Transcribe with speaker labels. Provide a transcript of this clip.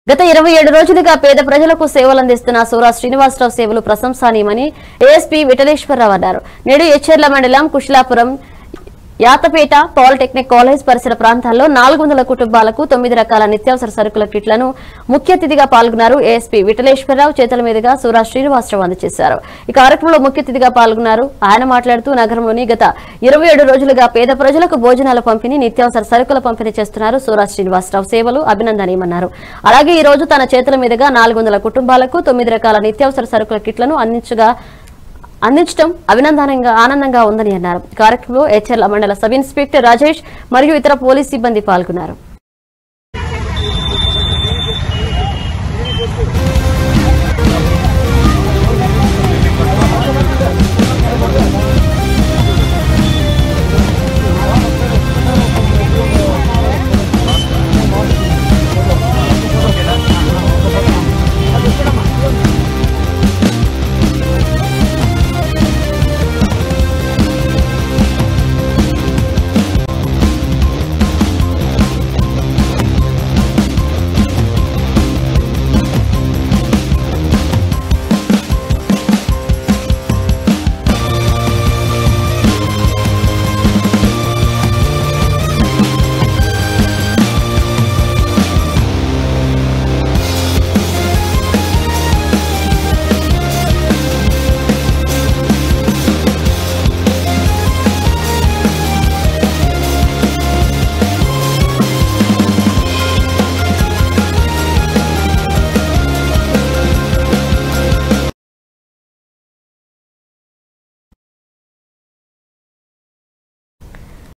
Speaker 1: గత ఇరవై ఏడు రోజులుగా పేద ప్రజలకు సేవలు అందిస్తున్న సూరా శ్రీనివాసరావు సేవలు ప్రశంసనీయమని ఏఎస్పీ విఠలేశ్వరరావు అన్నారు నేడు ఎచ్చెర్ల మండలం కుశలాపురం యాతపేట పాలిటెక్నిక్ కాలేజ్ పరిసర ప్రాంతాల్లో నాలుగు వందల కుటుంబాలకు తొమ్మిది రకాల నిత్యావసర సరుకుల కిట్లను ముఖ్య అతిథిగా పాల్గొన్నారు ఏఎస్పీ విఠలేశ్వరరావు చేతుల మీదుగా సూరా శ్రీనివాసరావు అందజేశారు ఈ కార్యక్రమంలో ముఖ్య అతిథిగా పాల్గొన్నారు ఆయన మాట్లాడుతూ నగరంలోని గత ఇరవై ఏడు రోజులుగా పేద ప్రజలకు భోజనాల పంపిణీ నిత్యావసర సరుకుల పంపిణీ చేస్తున్నారు సూరా శ్రీనివాసరావు సేవలు అభినందనీయమన్నారు అలాగే ఈ రోజు తన చేతుల మీదుగా నాలుగు వందల కుటుంబాలకు తొమ్మిది రకాల నిత్యావసర సరుకుల కిట్లను అందించగా అందించడం అభినందనంగా ఆనందంగా ఉందని అన్నారు ఈ కార్యక్రమంలో హెచ్ఎల్ మండల సబ్ ఇన్స్పెక్టర్ రాజేష్ మరియు ఇతర పోలీస్ సిబ్బంది పాల్గొన్నారు